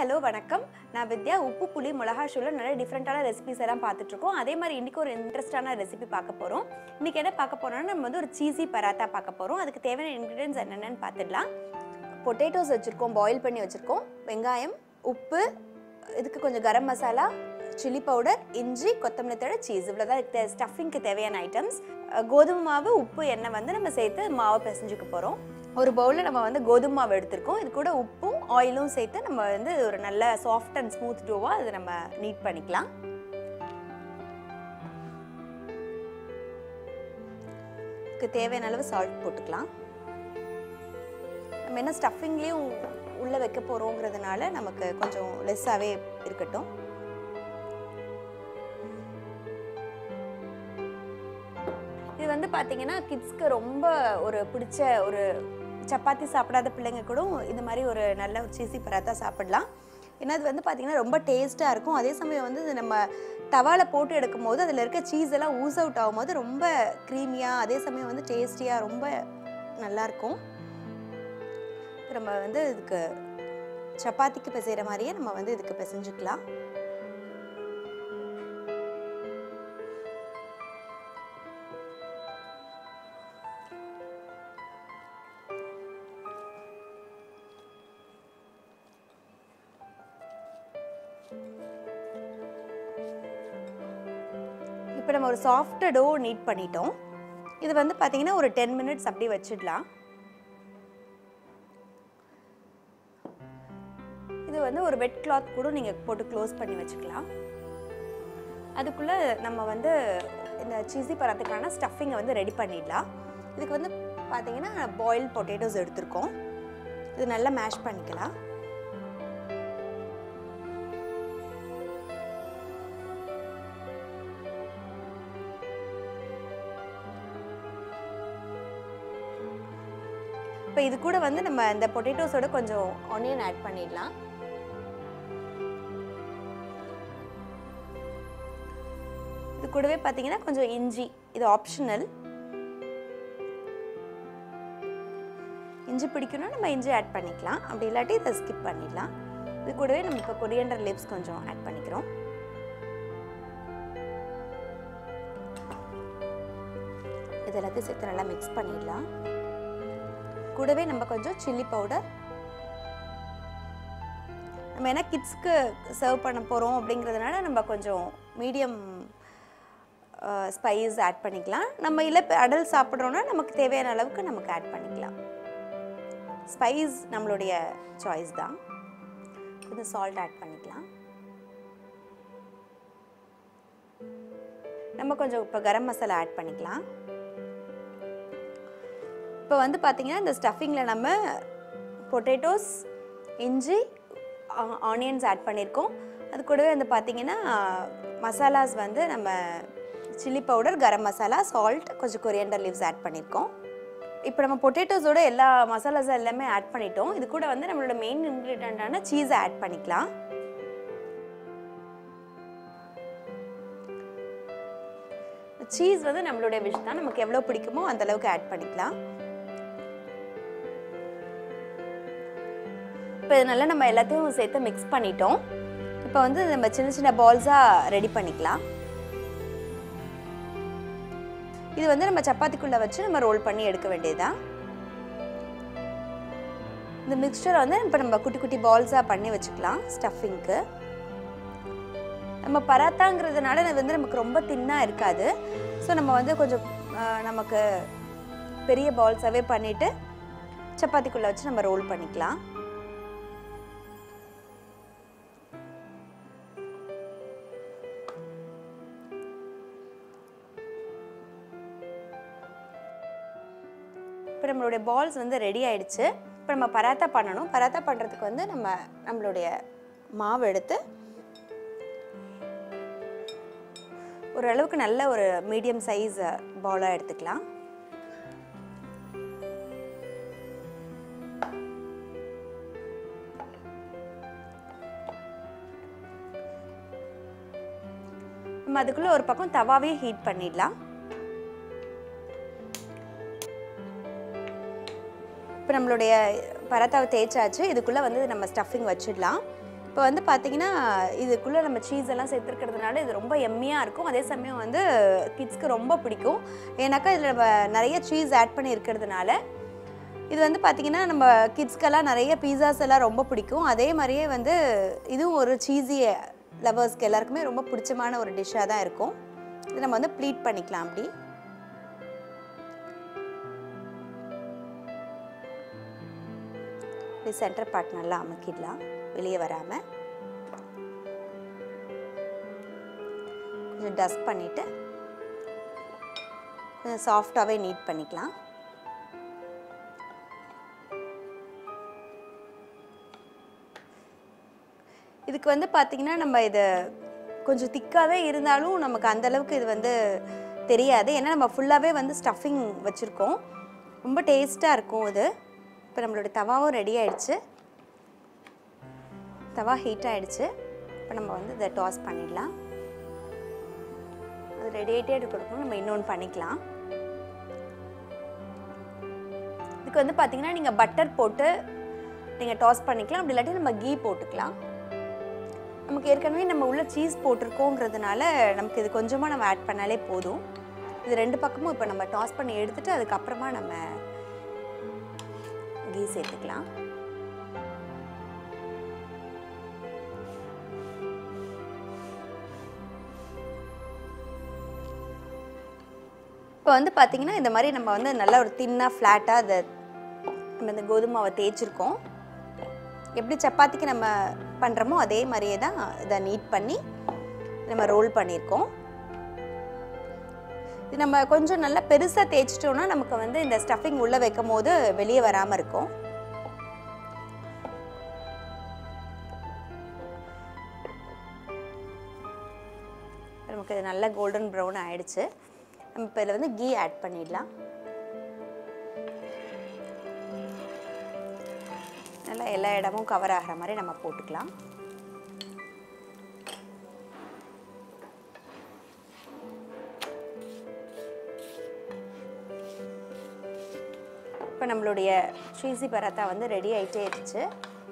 hello வணக்கம் நான் வித்யா உப்பு புளி மிளகா ஷூல நிறைய டிஃப்ரெண்ட்டான ரெசிபிஸ் எல்லாம் பார்த்துட்டு இருக்கோம் அதே மாதிரி இன்னைக்கு ஒரு இன்ட்ரெஸ்டான ரெசிபி பார்க்க போகிறோம் இன்னைக்கு என்ன பார்க்க போறோம்னா நம்ம வந்து ஒரு சீஸி பராத்தா பார்க்க போகிறோம் அதுக்கு தேவையான இன்க்ரீடியன்ஸ் என்னென்னு பார்த்துடலாம் பொட்டேட்டோஸ் வச்சுருக்கோம் பாயில் பண்ணி வச்சுருக்கோம் வெங்காயம் உப்பு இதுக்கு கொஞ்சம் கரம் மசாலா சில்லி பவுடர் இஞ்சி கொத்தமல்லி தழை சீஸ் இவ்வளோதான் இதுக்கு ஸ்டஃபிங்க்கு தேவையான ஐட்டம்ஸ் கோதுமை மாவு உப்பு எண்ணெய் வந்து நம்ம சேர்த்து மாவை பிசைஞ்சுக்க போகிறோம் ஒரு பவுலில் நம்ம வந்து கோதுமை மாவு எடுத்திருக்கோம் இது கூட உப்பும் ஆயிலும் சேர்த்து நம்ம வந்து ஒரு நல்ல சாஃப்ட் அண்ட் ஸ்மூத் டோவாக அதை நம்ம நீட் பண்ணிக்கலாம் இதுக்கு தேவையான அளவு சால்ட் போட்டுக்கலாம் நம்ம என்ன ஸ்டஃபிங்லேயும் உள்ளே வைக்க போகிறோங்கிறதுனால நமக்கு கொஞ்சம் லெஸ்ஸாகவே இருக்கட்டும் இது வந்து பார்த்தீங்கன்னா கிட்ஸ்க்கு ரொம்ப ஒரு பிடிச்ச ஒரு சப்பாத்தி சாப்பிடாத பிள்ளைங்க கூட இது மாதிரி ஒரு நல்ல ஒரு சீசி பராத்தா சாப்பிடலாம் ஏன்னா இது வந்து பார்த்தீங்கன்னா ரொம்ப டேஸ்ட்டாக இருக்கும் அதே சமயம் வந்து இது நம்ம தவால போட்டு எடுக்கும் போது அதில் இருக்க சீஸ் எல்லாம் ஊஸ் அவுட் ஆகும்போது ரொம்ப க்ரீமியாக அதே சமயம் வந்து டேஸ்டியாக ரொம்ப நல்லாயிருக்கும் இப்போ நம்ம வந்து இதுக்கு சப்பாத்திக்கு பிசைகிற மாதிரியே நம்ம வந்து இதுக்கு பிசைஞ்சுக்கலாம் இப்போ நம்ம ஒரு சாஃப்ட் டோ நீட் பண்ணிட்டோம் இது வந்து பார்த்தீங்கன்னா ஒரு டென் மினிட்ஸ் அப்படியே வச்சிடலாம் இது வந்து ஒரு வெட் கிளாத் கூட நீங்கள் போட்டு க்ளோஸ் பண்ணி வச்சுக்கலாம் அதுக்குள்ளே நம்ம வந்து இந்த சீஸி பராத்துக்கான ஸ்டஃபிங்கை வந்து ரெடி பண்ணிடலாம் இதுக்கு வந்து பார்த்தீங்கன்னா பாயில் பொட்டேட்டோஸ் எடுத்திருக்கோம் இது நல்லா மேஷ் பண்ணிக்கலாம் இப்போ இது கூட வந்து நம்ம இந்த பொட்டேட்டோஸோட கொஞ்சம் ஆனியன் ஆட் பண்ணிடலாம் இது கூடவே பார்த்தீங்கன்னா கொஞ்சம் இஞ்சி இது ஆப்ஷனல் இஞ்சி பிடிக்கணும்னா நம்ம இஞ்சி ஆட் பண்ணிக்கலாம் அப்படி இல்லாட்டி இதை ஸ்கிப் பண்ணிடலாம் இது கூடவே நம்ம இப்போ கொரியண்டர் லிப்ஸ் கொஞ்சம் ஆட் பண்ணிக்கிறோம் இது எல்லாத்தையும் சேர்த்து நல்லா மிக்ஸ் பண்ணிடலாம் கூடவே நம்ம கொஞ்சம் சில்லி பவுடர் நம்ம ஏன்னா கிட்ஸ்க்கு சர்வ் பண்ண போகிறோம் அப்படிங்கிறதுனால நம்ம கொஞ்சம் மீடியம் ஸ்பைஸ் ஆட் பண்ணிக்கலாம் நம்ம இல்லை அடல் சாப்பிட்றோன்னா நமக்கு தேவையான அளவுக்கு நமக்கு ஆட் பண்ணிக்கலாம் ஸ்பைஸ் நம்மளுடைய சாய்ஸ் தான் கொஞ்சம் சால்ட் ஆட் பண்ணிக்கலாம் நம்ம கொஞ்சம் இப்போ கரம் மசாலா ஆட் பண்ணிக்கலாம் இப்போ வந்து பார்த்தீங்கன்னா இந்த ஸ்டஃபிங்கில் நம்ம பொட்டேட்டோஸ் இஞ்சி ஆனியன்ஸ் ஆட் பண்ணியிருக்கோம் அது கூடவே வந்து பார்த்தீங்கன்னா மசாலாஸ் வந்து நம்ம chilli powder garam masala salt கொஞ்சம் கொரியண்டர் லீவ்ஸ் ஆட் பண்ணியிருக்கோம் இப்போ நம்ம பொட்டேட்டோஸோட எல்லா மசாலாஸ் எல்லாமே ஆட் பண்ணிட்டோம் இது கூட வந்து நம்மளோட மெயின் இன்க்ரீடியண்ட்டான சீஸை ஆட் பண்ணிக்கலாம் சீஸ் வந்து நம்மளுடைய விஷ் தான் நமக்கு எவ்வளோ பிடிக்குமோ அந்த அளவுக்கு ஆட் பண்ணிக்கலாம் இப்போ இதனால நம்ம எல்லாத்தையும் சேர்த்து மிக்ஸ் பண்ணிட்டோம் இப்போ வந்து நம்ம சின்ன சின்ன பால்ஸாக ரெடி பண்ணிக்கலாம் இது வந்து நம்ம சப்பாத்திக்குள்ளே வச்சு நம்ம ரோல் பண்ணி எடுக்க வேண்டியதுதான் இந்த மிக்சரை வந்து இப்போ நம்ம குட்டி குட்டி பால்ஸாக பண்ணி வச்சுக்கலாம் ஸ்டஃபிங்க்கு நம்ம பராத்தாங்கிறதுனால இது வந்து நமக்கு ரொம்ப தின்னாக இருக்காது ஸோ நம்ம வந்து கொஞ்சம் நமக்கு பெரிய பால்ஸாகவே பண்ணிவிட்டு சப்பாத்திக்குள்ளே வச்சு நம்ம ரோல் பண்ணிக்கலாம் இப்போ நம்மளுடைய பால்ஸ் வந்து ரெடி ஆயிடுச்சு இப்போ நம்ம பராத்தா பண்ணணும் பராத்தா பண்ணுறதுக்கு வந்து நம்ம நம்மளுடைய மாவு எடுத்து ஓரளவுக்கு நல்ல ஒரு மீடியம் சைஸ் பாலாக எடுத்துக்கலாம் நம்ம அதுக்குள்ளே ஒரு பக்கம் தவாவே ஹீட் பண்ணிடலாம் இப்போ நம்மளுடைய பராத்தாவை தேய்ச்சாச்சு இதுக்குள்ளே வந்து நம்ம ஸ்டஃபிங் வச்சிடலாம் இப்போ வந்து பார்த்தீங்கன்னா இதுக்குள்ளே நம்ம சீஸ் எல்லாம் சேர்த்துருக்கிறதுனால இது ரொம்ப எம்மியாக இருக்கும் அதே சமயம் வந்து கிட்ஸ்க்கு ரொம்ப பிடிக்கும் ஏன்னாக்கா இதில் நம்ம நிறைய சீஸ் ஆட் பண்ணி இருக்கிறதுனால இது வந்து பார்த்திங்கன்னா நம்ம கிட்ஸ்க்கெல்லாம் நிறைய பீஸாஸ் எல்லாம் ரொம்ப பிடிக்கும் அதே மாதிரியே வந்து இதுவும் ஒரு சீஸி லவர்ஸ்க்கு எல்லாருக்குமே ரொம்ப பிடிச்சமான ஒரு டிஷ்ஷாக தான் இருக்கும் இது நம்ம வந்து ப்ளீட் பண்ணிக்கலாம் அப்படி இப்படி சென்டர் பார்ட் நல்லா அமுக்கிடலாம் வெளியே வராமல் கொஞ்சம் டஸ்ட் பண்ணிவிட்டு கொஞ்சம் சாஃப்டாகவே நீட் பண்ணிக்கலாம் இதுக்கு வந்து பார்த்திங்கன்னா நம்ம இதை கொஞ்சம் திக்காகவே இருந்தாலும் நமக்கு அந்த அளவுக்கு இது வந்து தெரியாது ஏன்னா நம்ம ஃபுல்லாகவே வந்து ஸ்டஃபிங் வச்சுருக்கோம் ரொம்ப டேஸ்ட்டாக இருக்கும் இது இப்போ நம்மளோட தவாவும் ரெடி ஆயிடுச்சு தவா ஹீட் ஆயிடுச்சு இப்போ நம்ம வந்து இதை டாஸ் பண்ணிடலாம் அது ரெடி ஆகிட்டே இருக்கணும் நம்ம இன்னொன்று பண்ணிக்கலாம் இதுக்கு வந்து பார்த்தீங்கன்னா நீங்கள் பட்டர் போட்டு நீங்கள் டாஸ் பண்ணிக்கலாம் அப்படி இல்லாட்டி நம்ம கீ போட்டுக்கலாம் நமக்கு ஏற்கனவே நம்ம உள்ள சீஸ் போட்டிருக்கோங்கிறதுனால நமக்கு இது கொஞ்சமாக நம்ம ஆட் பண்ணாலே போதும் இது ரெண்டு பக்கமும் இப்போ நம்ம டாஸ் பண்ணி எடுத்துட்டு அதுக்கப்புறமா நம்ம கீ சேர்த்துக்கலாம் இப்போ வந்து பார்த்தீங்கன்னா இந்த மாதிரி நம்ம வந்து நல்லா ஒரு தின்னாக ஃப்ளாட்டாக அதை நம்ம இந்த கோதுமை மாவை தேய்ச்சிருக்கோம் எப்படி சப்பாத்திக்கு நம்ம பண்ணுறோமோ அதே மாதிரியே தான் இதை நீட் பண்ணி நம்ம ரோல் பண்ணியிருக்கோம் இது நம்ம கொஞ்சம் நல்லா பெருசாக தேய்ச்சிட்டோம்னா நமக்கு வந்து இந்த ஸ்டஃபிங் உள்ளே வைக்கும் போது வெளியே வராமல் இருக்கும் நமக்கு இது நல்லா கோல்டன் ப்ரௌன் ஆயிடுச்சு நம்ம இப்போ இதில் வந்து கீ ஆட் பண்ணிடலாம் நல்லா எல்லா இடமும் கவர் ஆகிற மாதிரி நம்ம போட்டுக்கலாம் இப்போ நம்மளுடைய சீசி பராத்தா வந்து ரெடி ஆகிட்டே இருந்துச்சு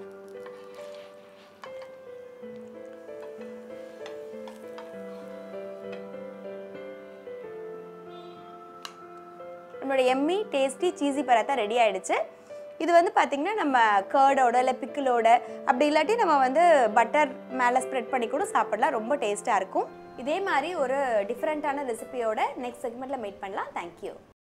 நம்மளோட yummy tasty cheesy paratha ready ஆயிடுச்சு இது வந்து பார்த்திங்கன்னா நம்ம கேர்டோட இல்லை பிக்கிளோட அப்படி இல்லாட்டி நம்ம வந்து பட்டர் மேலே ஸ்ப்ரெட் பண்ணி கூட சாப்பிடலாம் ரொம்ப டேஸ்ட்டாக இருக்கும் இதே மாதிரி ஒரு டிஃப்ரெண்ட்டான ரெசிபியோட நெக்ஸ்ட் செக்மெண்ட்டில் மீட் பண்ணலாம் தேங்க்யூ